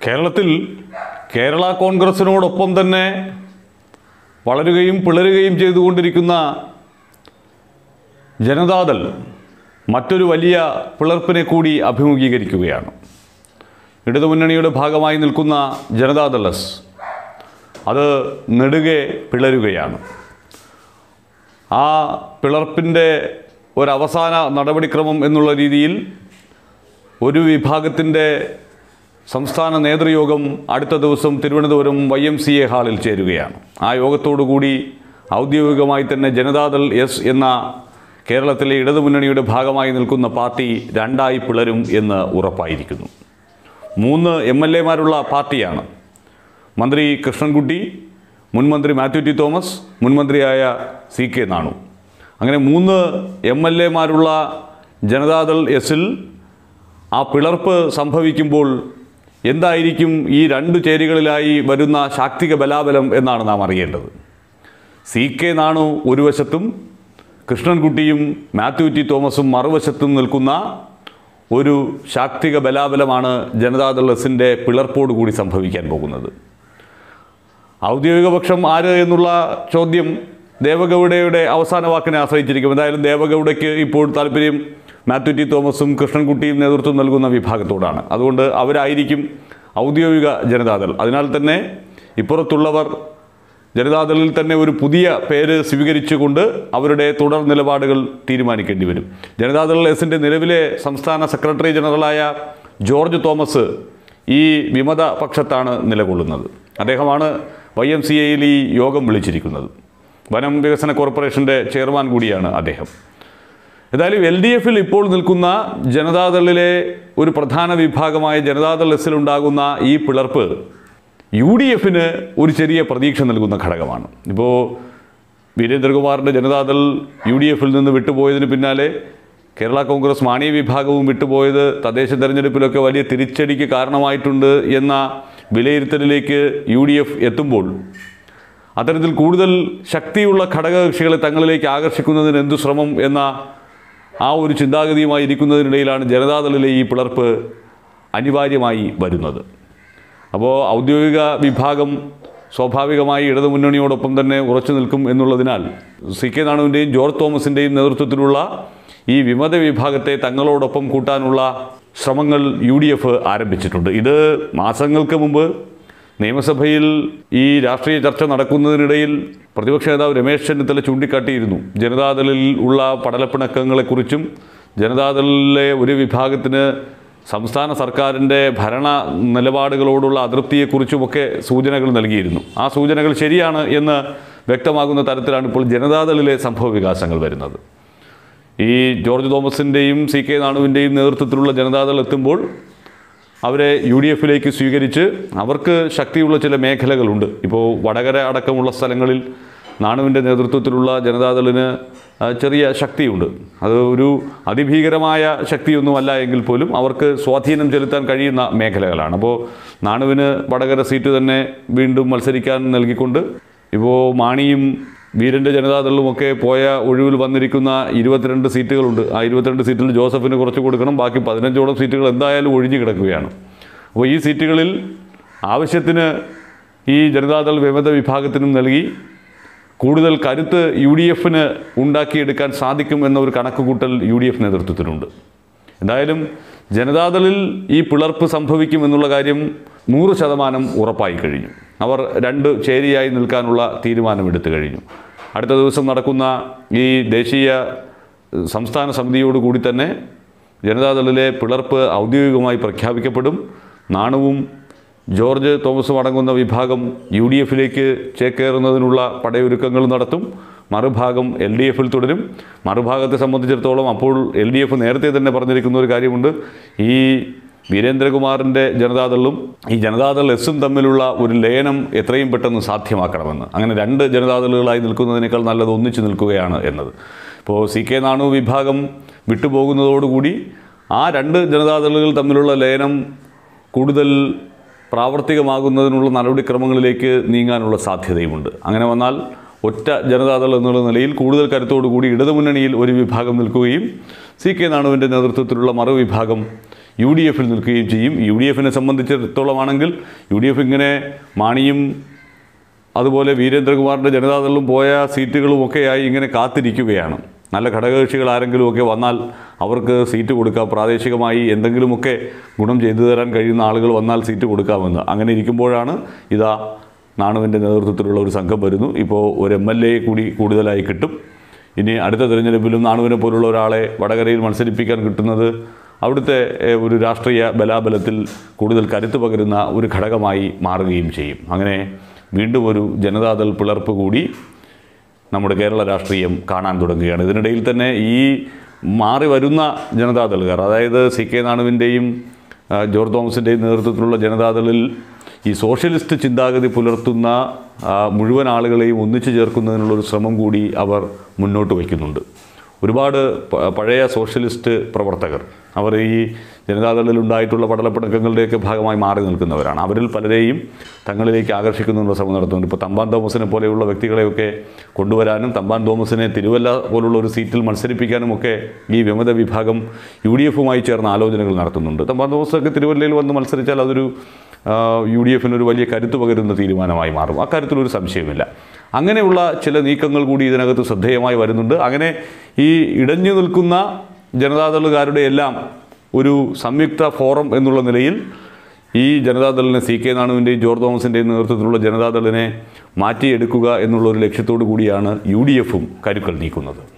കേരളത്തിൽ കേരള കോൺഗ്രസിനോടൊപ്പം തന്നെ വളരുകയും പിളരുകയും ചെയ്തുകൊണ്ടിരിക്കുന്ന ജനതാദൾ മറ്റൊരു വലിയ പിളർപ്പിനെ കൂടി അഭിമുഖീകരിക്കുകയാണ് ഇടതുമുന്നണിയുടെ ഭാഗമായി നിൽക്കുന്ന ജനതാദൾ എസ് അത് നെടുകെ പിളരുകയാണ് ആ പിളർപ്പിൻ്റെ ഒരവസാന നടപടിക്രമം എന്നുള്ള രീതിയിൽ ഒരു വിഭാഗത്തിൻ്റെ സംസ്ഥാന നേതൃയോഗം അടുത്ത ദിവസം Thiruvananthapuram Y M C A ഹാളിൽ ചേരുകയാണ് ആ യോഗത്തോടുകൂടി ഔദ്യോഗികമായി തന്നെ ജനതാദൾ എസ് എന്ന കേരളത്തിലെ ഇടതുമുന്നണിയുടെ ഭാഗമായി നിൽക്കുന്ന പാർട്ടി രണ്ടായി പിളരും എന്ന് ഉറപ്പായിരിക്കുന്നു മൂന്ന് എം എൽ എമാരുള്ള പാർട്ടിയാണ് മന്ത്രി കൃഷ്ണൻകുട്ടി മുൻ മന്ത്രി മാത്യു ടി തോമസ് മുൻ മന്ത്രിയായ സി കെ നാണു അങ്ങനെ മൂന്ന് എം എൽ എമാരുള്ള ജനതാദൾ എസിൽ ആ പിളർപ്പ് സംഭവിക്കുമ്പോൾ എന്തായിരിക്കും ഈ രണ്ട് ചേരികളിലായി വരുന്ന ശാക്തിക ബലാബലം എന്നാണ് നാം അറിയേണ്ടത് സി കെ നാണു ഒരു വശത്തും കൃഷ്ണൻകുട്ടിയും മാത്യു ടി തോമസും മറുവശത്തും നിൽക്കുന്ന ഒരു ശാക്തിക ബലാബലമാണ് ജനതാദൾ എസിൻ്റെ പിളർപ്പോടുകൂടി സംഭവിക്കാൻ പോകുന്നത് ഔദ്യോഗിക പക്ഷം ആര് എന്നുള്ള ചോദ്യം ദേവഗൗഡയുടെ അവസാന വാക്കിനെ ആശ്രയിച്ചിരിക്കും എന്തായാലും ദേവഗൗഡയ്ക്ക് ഇപ്പോൾ താല്പര്യം മാത്യു ടി തോമസും കൃഷ്ണൻകുട്ടിയും നേതൃത്വം നൽകുന്ന വിഭാഗത്തോടാണ് അതുകൊണ്ട് അവരായിരിക്കും ഔദ്യോഗിക ജനതാദൾ അതിനാൽ തന്നെ ഇപ്പുറത്തുള്ളവർ ജനതാദളിൽ തന്നെ ഒരു പുതിയ പേര് സ്വീകരിച്ചുകൊണ്ട് അവരുടെ തുടർ നിലപാടുകൾ തീരുമാനിക്കേണ്ടി വരും ജനതാദൾ എസിൻ്റെ നിലവിലെ സംസ്ഥാന സെക്രട്ടറി ജനറലായ ജോർജ് തോമസ് ഈ വിമത പക്ഷത്താണ് നിലകൊള്ളുന്നത് അദ്ദേഹമാണ് വൈ എം സി എയിൽ ഈ യോഗം വിളിച്ചിരിക്കുന്നത് വനം വികസന കോർപ്പറേഷൻ്റെ ചെയർമാൻ കൂടിയാണ് അദ്ദേഹം ഏതായാലും എൽ ഡി എഫിൽ ഇപ്പോൾ നിൽക്കുന്ന ജനതാദളിലെ ഒരു പ്രധാന വിഭാഗമായ ജനതാദൾ എസിലുണ്ടാകുന്ന ഈ പിളർപ്പ് യു ഡി എഫിന് ഒരു ചെറിയ പ്രതീക്ഷ നൽകുന്ന ഘടകമാണ് ഇപ്പോൾ വീരേന്ദ്രകുമാറിൻ്റെ ജനതാദൾ യു ഡി എഫിൽ നിന്ന് വിട്ടുപോയതിന് പിന്നാലെ കേരള കോൺഗ്രസ് മാണി വിഭാഗവും വിട്ടുപോയത് തദ്ദേശ തെരഞ്ഞെടുപ്പിലൊക്കെ വലിയ തിരിച്ചടിക്ക് കാരണമായിട്ടുണ്ട് എന്ന വിലയിരുത്തലിലേക്ക് യു ഡി എഫ് എത്തുമ്പോൾ അത്തരത്തിൽ കൂടുതൽ ശക്തിയുള്ള ഘടകകക്ഷികളെ തങ്ങളിലേക്ക് ആകർഷിക്കുന്നതിന് എന്തു ശ്രമം എന്ന ആ ഒരു ചിന്താഗതിയുമായി ഇരിക്കുന്നതിനിടയിലാണ് ജനതാദളിലെ ഈ പിളർപ്പ് അനിവാര്യമായി വരുന്നത് അപ്പോൾ ഔദ്യോഗിക വിഭാഗം സ്വാഭാവികമായി ഇടതുമുന്നണിയോടൊപ്പം തന്നെ ഉറച്ചു നിൽക്കും എന്നുള്ളതിനാൽ സി കെ നാണുവിൻ്റെയും ജോർജ് തോമസിൻ്റെയും നേതൃത്വത്തിലുള്ള ഈ വിമത വിഭാഗത്തെ തങ്ങളോടൊപ്പം കൂട്ടാനുള്ള ശ്രമങ്ങൾ യു ഡി എഫ് ആരംഭിച്ചിട്ടുണ്ട് ഇത് മാസങ്ങൾക്ക് മുമ്പ് നിയമസഭയിൽ ഈ രാഷ്ട്രീയ ചർച്ച നടക്കുന്നതിനിടയിൽ പ്രതിപക്ഷ നേതാവ് രമേശ് ചെന്നിത്തല ചൂണ്ടിക്കാട്ടിയിരുന്നു ജനതാദളിൽ ഉള്ള പടലപ്പിണക്കങ്ങളെക്കുറിച്ചും ജനതാദളിലെ ഒരു വിഭാഗത്തിന് സംസ്ഥാന സർക്കാരിൻ്റെ ഭരണ നിലപാടുകളോടുള്ള അതൃപ്തിയെക്കുറിച്ചുമൊക്കെ സൂചനകൾ നൽകിയിരുന്നു ആ സൂചനകൾ ശരിയാണ് എന്ന് വ്യക്തമാകുന്ന തരത്തിലാണ് ഇപ്പോൾ ജനതാദളിലെ സംഭവ വികാസങ്ങൾ വരുന്നത് ഈ ജോർജ് തോമസിൻ്റെയും സി കെ നാണുവിൻ്റെയും നേതൃത്വത്തിലുള്ള ജനതാദൾ എത്തുമ്പോൾ അവരെ യു ഡി എഫിലേക്ക് സ്വീകരിച്ച് അവർക്ക് ശക്തിയുള്ള ചില മേഖലകളുണ്ട് ഇപ്പോൾ വടകര അടക്കമുള്ള സ്ഥലങ്ങളിൽ നാണുവിൻ്റെ നേതൃത്വത്തിലുള്ള ജനതാദളിന് ആ, ചെറിയ ശക്തിയുണ്ട് അത് ഒരു അതിഭീകരമായ ശക്തിയൊന്നുമല്ല എങ്കിൽ പോലും അവർക്ക് സ്വാധീനം ചെലുത്താൻ കഴിയുന്ന മേഖലകളാണ് അപ്പോൾ നാണുവിന് വടകര സീറ്റ് തന്നെ വീണ്ടും മത്സരിക്കാൻ നൽകിക്കൊണ്ട് ഇപ്പോൾ മാണിയും വീരൻ്റെ ജനതാദളുമൊക്കെ പോയ ഒഴിവിൽ വന്നിരിക്കുന്ന ഇരുപത്തിരണ്ട് സീറ്റുകളുണ്ട് ആ ഇരുപത്തിരണ്ട് സീറ്റിൽ ജോസഫിന് കുറച്ച് കൊടുക്കണം ബാക്കി പതിനഞ്ചോളം സീറ്റുകൾ എന്തായാലും ഒഴിഞ്ഞു കിടക്കുകയാണ് അപ്പോൾ ഈ സീറ്റുകളിൽ ആവശ്യത്തിന് ഈ ജനതാദൾ വിമത വിഭാഗത്തിനും നൽകി കൂടുതൽ കരുത്ത് യു ഡി എഫിന് ഉണ്ടാക്കിയെടുക്കാൻ സാധിക്കും എന്ന ഒരു കണക്കുകൂട്ടൽ യു ഡി എഫ് നേതൃത്വത്തിനുണ്ട് എന്തായാലും ജനതാദളിൽ ഈ പിളർപ്പ് സംഭവിക്കും എന്നുള്ള കാര്യം നൂറ് ശതമാനം ഉറപ്പായി കഴിഞ്ഞു അവർ രണ്ട് ചേരിയായി നിൽക്കാനുള്ള തീരുമാനമെടുത്തു കഴിഞ്ഞു അടുത്ത ദിവസം നടക്കുന്ന ഈ ദേശീയ ഏഹ്, സംസ്ഥാന സമിതിയോടുകൂടി തന്നെ ജനതാദളിലെ പിളർപ്പ് ഔദ്യോഗികമായി പ്രഖ്യാപിക്കപ്പെടും നാണുവും ജോർജ് തോമസും അടങ്ങുന്ന വിഭാഗം യു ഡി എഫിലേക്ക് ചേക്കേറുന്നതിനുള്ള പടയൊരുക്കങ്ങൾ നടത്തും മറുഭാഗം എൽ ഡി എഫിൽ തുടരും മറുഭാഗത്തെ സംബന്ധിച്ചിടത്തോളം അപ്പോൾ എൽ ഡി എഫ് നേരത്തെ തന്നെ പറഞ്ഞിരിക്കുന്ന ഒരു കാര്യമുണ്ട് ഈ വീരേന്ദ്രകുമാറിൻ്റെ ജനതാദളും ഈ ജനതാദൾ എസും തമ്മിലുള്ള ഒരു ലയനം എത്രയും പെട്ടെന്ന് സാധ്യമാക്കണമെന്ന് അങ്ങനെ രണ്ട് ജനതാദളുകളായി നിൽക്കുന്നതിനേക്കാൾ നല്ലത് ഒന്നിച്ചു നിൽക്കുകയാണ് എന്നത് ഇപ്പോൾ സി കെ നാണു വിഭാഗം വിട്ടുപോകുന്നതോടുകൂടി ആ രണ്ട് ജനതാദളുകൾ തമ്മിലുള്ള ലയനം കൂടുതൽ പ്രാവർത്തികമാകുന്നതിനുള്ള നടപടിക്രമങ്ങളിലേക്ക് നീങ്ങാനുള്ള സാധ്യതയുമുണ്ട് അങ്ങനെ വന്നാൽ ഒറ്റ ജനതാദൾ എന്നുള്ള നിലയിൽ കൂടുതൽ കരുത്തോടുകൂടി ഇടതുമുന്നണിയിൽ ഒരു വിഭാഗം നിൽക്കുകയും സി കെ നാണുവിൻ്റെ നേതൃത്വത്തിലുള്ള മറുവിഭാഗം യു ഡി എഫിൽ നിൽക്കുകയും ചെയ്യും യു ഡി എഫിനെ സംബന്ധിച്ചിടത്തോളം ആണെങ്കിൽ യു ഡി എഫ് ഇങ്ങനെ മാണിയും അതുപോലെ വീരേന്ദ്രകുമാറിൻ്റെ ജനതാദളും പോയ സീറ്റുകളും ഒക്കെയായി ഇങ്ങനെ കാത്തിരിക്കുകയാണ് നല്ല ഘടകകക്ഷികൾ ആരെങ്കിലും ഒക്കെ വന്നാൽ അവർക്ക് സീറ്റ് കൊടുക്കാം പ്രാദേശികമായി എന്തെങ്കിലുമൊക്കെ ഗുണം ചെയ്തു തരാൻ കഴിയുന്ന ആളുകൾ വന്നാൽ സീറ്റ് കൊടുക്കാമെന്ന് അങ്ങനെ ഇരിക്കുമ്പോഴാണ് ഇതാ നാണുവിൻ്റെ നേതൃത്വത്തിലുള്ള ഒരു സംഘം വരുന്നു ഇപ്പോൾ ഒരു എം എൽ എ കൂടി കൂടുതലായി കിട്ടും ഇനി അടുത്ത തിരഞ്ഞെടുപ്പിലും നാണുവിനെ പോലുള്ള ഒരാളെ വടകരയിൽ മത്സരിപ്പിക്കാൻ കിട്ടുന്നത് അവിടുത്തെ ഏഹ്, ഒരു രാഷ്ട്രീയ ബലാബലത്തിൽ കൂടുതൽ കരുത്ത് പകരുന്ന ഒരു ഘടകമായി മാറുകയും ചെയ്യും അങ്ങനെ വീണ്ടും ഒരു ജനതാദൾ പിളർപ്പ് കൂടി നമ്മുടെ കേരള രാഷ്ട്രീയം കാണാൻ തുടങ്ങുകയാണ് ഇതിനിടയിൽ തന്നെ ഈ മാറി വരുന്ന ജനതാദളുകാർ അതായത് സി കെ നാണുവിൻ്റെയും ആ, ജോർജ് തോമസിൻ്റെയും നേതൃത്വത്തിലുള്ള ജനതാദളിൽ ഈ സോഷ്യലിസ്റ്റ് ചിന്താഗതി പുലർത്തുന്ന ആ, മുഴുവൻ ആളുകളെയും ഒന്നിച്ചു ചേർക്കുന്നതിനുള്ളൊരു ശ്രമം കൂടി അവർ മുന്നോട്ട് വയ്ക്കുന്നുണ്ട് ഒരുപാട് പ- പഴയ സോഷ്യലിസ്റ്റ് പ്രവർത്തകർ അവർ ഈ ജനതാദളിൽ ഉണ്ടായിട്ടുള്ള പടലപ്പിണക്കങ്ങളുടെയൊക്കെ ഭാഗമായി മാറി നിൽക്കുന്നവരാണ് അവരിൽ പലരെയും തങ്ങളിലേക്ക് ആകർഷിക്കുന്നതിനുള്ള ശ്രമം നടത്തുന്നുണ്ട് ഇപ്പോൾ തമ്പാൻ തോമസിനെ പോലെയുള്ള വ്യക്തികളെയൊക്കെ കൊണ്ടുവരാനും തമ്പാൻ തോമസിനെ തിരുവല്ല പോലുള്ള ഒരു സീറ്റിൽ മത്സരിപ്പിക്കാനുമൊക്കെ ഈ വിമത വിഭാഗം യു ഡി എഫുമായി ചേർന്ന് ആലോചനകൾ നടത്തുന്നുണ്ട് തമ്പാൻ തോമസൊക്കെ തിരുവല്ലയിൽ വന്ന് മത്സരിച്ചാൽ അതൊരു ആ, യു ഡി എഫിനൊരു വലിയ കരുത്ത് പകരുന്ന തീരുമാനമായി മാറും അക്കാര്യത്തിലൊരു സംശയമില്ല അങ്ങനെയുള്ള ചില നീക്കങ്ങൾ കൂടി ഇതിനകത്ത് ശ്രദ്ധേയമായി വരുന്നുണ്ട് അങ്ങനെ ഈ ഇടഞ്ഞു നിൽക്കുന്ന ജനതാദളുകാരുടെ എല്ലാം ഒരു സംയുക്ത ഫോറം എന്നുള്ള നിലയിൽ ഈ ജനതാദളിനെ സി കെ നാണുവിൻ്റെയും ജോർജ് തോമസിൻ്റെയും നേതൃത്വത്തിലുള്ള ജനതാദളിനെ മാറ്റിയെടുക്കുക എന്നുള്ള ഒരു ലക്ഷ്യത്തോടു കൂടിയാണ് യു ഡി എഫും കരുക്കൾ നീക്കുന്നത്